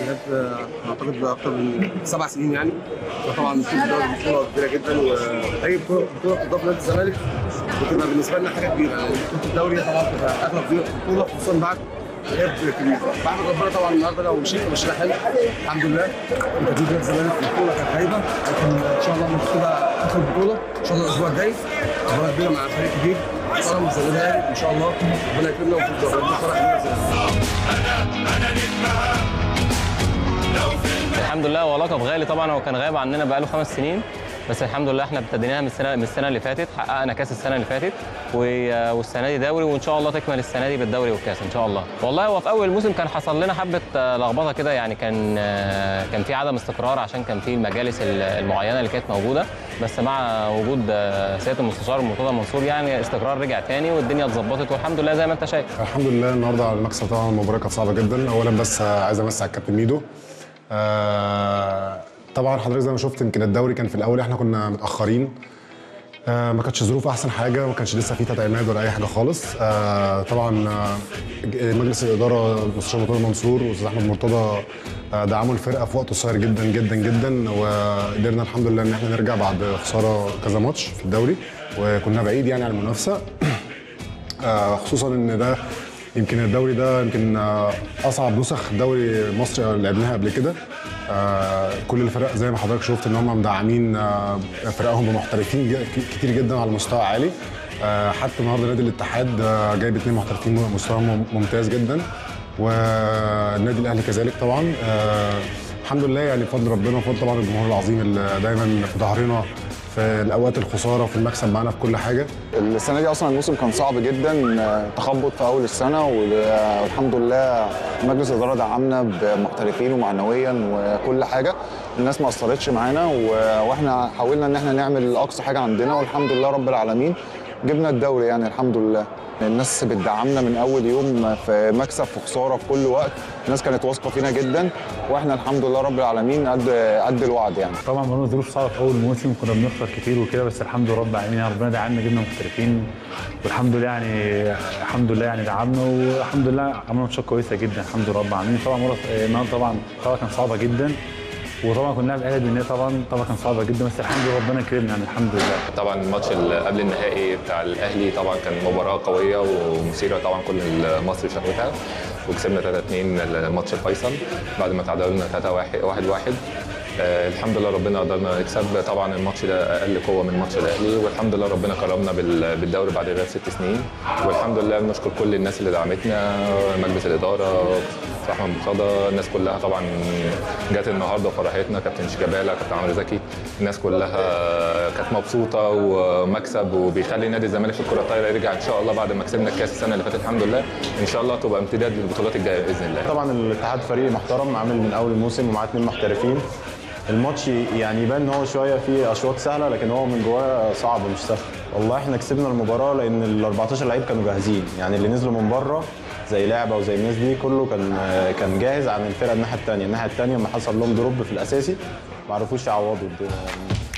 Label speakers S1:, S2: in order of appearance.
S1: بجد اعتقد بقى اكتر من سبع سنين يعني فطبعا بطوله الدوري بطوله كبيره جدا واي بطوله بطوله بتضاف نادي الزمالك بتبقى بالنسبه لنا حاجه كبيره يعني بطوله الدوري طبعا بتبقى اغلب بطوله خصوصا بعد غياب كبير بعمل ربنا طبعا النهارده لو مشيت مشينا حلو الحمد لله تدريب نادي الزمالك في البطوله كانت هايبه لكن ان شاء الله المفروض تبقى اخر بطوله ان شاء الله الاسبوع الجاي بطوله كبيره مع فريق كبير طبعا زي الاهلي ان شاء الله ربنا يكرمنا وفي فرح
S2: الحمد لله هو لقب غالي طبعا هو كان غايب عننا بقاله خمس سنين بس الحمد لله احنا ابتديناها من السنه من السنه اللي فاتت حققنا كاس السنه اللي فاتت و- والسنه دي دوري وان شاء الله تكمل السنه دي بالدوري والكاس ان شاء الله والله هو في اول الموسم كان حصل لنا حبه آه، لخبطه كده يعني كان آه، كان في عدم استقرار عشان كان في المجالس ال- المعينه اللي كانت موجوده بس مع وجود آه، سياده المستشار مرتضى منصور يعني استقرار رجع تاني والدنيا اتظبطت والحمد لله زي ما انت شايف
S3: الحمد لله النهارده على المكسب طبعا المباراه كانت صعبه جدا اولا بس آه، عايز امسي على الكابتن ميدو آه، طبعا حضرتك زي ما شفت يمكن الدوري كان في الاول احنا كنا متاخرين آه، ما كانتش ظروف احسن حاجه ما كانش لسه في تدعيمات ولا اي حاجه خالص آه، طبعا آه، مجلس الاداره المستشار مرتضى منصور واستاذ احمد مرتضى آه، دعموا الفرقه في وقت قصير جدا جدا جدا وقدرنا الحمد لله ان احنا نرجع بعد خساره كذا ماتش في الدوري وكنا بعيد يعني عن المنافسه آه، خصوصا ان ده يمكن الدوري ده يمكن آه، اصعب نسخ دوري مصر اللي لعبناها قبل كده آه، كل الفرق زي ما حضرتك شفت ان هم مدعمين آه، فرقهم بمحترفين ج- كتير جدا على مستوى عالي آه، حتى النهارده نادي الاتحاد آه، جايب اثنين محترفين مستواهم ممتاز جدا والنادي الاهلي كذلك طبعا آه، الحمد لله يعني بفضل ربنا وفضل طبعا الجمهور العظيم اللي دايما في ظهرنا في الاوقات الخساره وفي المكسب معانا في كل حاجه
S4: السنه دي اصلا الموسم كان صعب جدا آه، تخبط في اول السنه وال- والحمد لله مجلس الاداره دعمنا بمحترفين ومعنويا وكل حاجه الناس ما اثرتش معانا و- واحنا حاولنا ان احنا نعمل اقصى حاجه عندنا والحمد لله رب العالمين جبنا الدوري يعني الحمد لله الناس بتدعمنا من اول يوم في مكسب في خساره في كل وقت الناس كانت واثقه فينا جدا واحنا الحمد لله رب العالمين قد قد الوعد يعني
S5: طبعا مرينا ظروف صعبه في اول موسم كنا بنخسر كتير وكده بس الحمد لله رب العالمين يعني ربنا دعمنا جبنا محترفين والحمد لله يعني الحمد لله يعني دعمنا والحمد لله عملنا ماتشات كويسه جدا الحمد لله رب العالمين طبعا مرة النهارده طبعا طبعا كان صعبه جدا وطبعا كنا بنلعب اهلي الدنيا طبعا طبعا كان صعبه جدا بس الحمد لله ربنا كرمنا يعني الحمد لله
S6: طبعا الماتش اللي قبل النهائي بتاع الاهلي طبعا كان مباراه قويه ومثيره طبعا كل مصر شافتها وكسبنا 3 2 الماتش الفيصل بعد ما تعادلنا 3 1 1 1 آه الحمد لله ربنا قدرنا نكسب طبعا الماتش ده اقل قوه من ماتش الاهلي والحمد لله ربنا كرمنا بال- بالدوري بعد غياب ست سنين والحمد لله بنشكر كل الناس اللي دعمتنا مجلس الاداره أستاذ احمد مرتضى الناس كلها طبعا جت النهارده وفرحتنا كابتن شيكابالا كابتن عمرو زكي الناس كلها كانت مبسوطه ومكسب وبيخلي نادي الزمالك في الكره الطايره يرجع ان شاء الله بعد ما كسبنا الكاس السنه اللي فاتت الحمد لله ان شاء الله تبقى امتداد للبطولات الجايه باذن الله
S7: طبعا الاتحاد فريق محترم عامل من اول الموسم ومعاه اثنين محترفين الماتش يعني يبان ان هو شويه فيه اشواط سهله لكن هو من جواه صعب مش سهل والله احنا كسبنا المباراه لان ال 14 لعيب كانوا جاهزين يعني اللي نزلوا من بره زي لعبه وزي الناس دي كله كان كان جاهز عن الفرقه الناحيه الثانيه الناحيه الثانيه لما حصل لهم دروب في الاساسي ما عرفوش يعوضوا الد-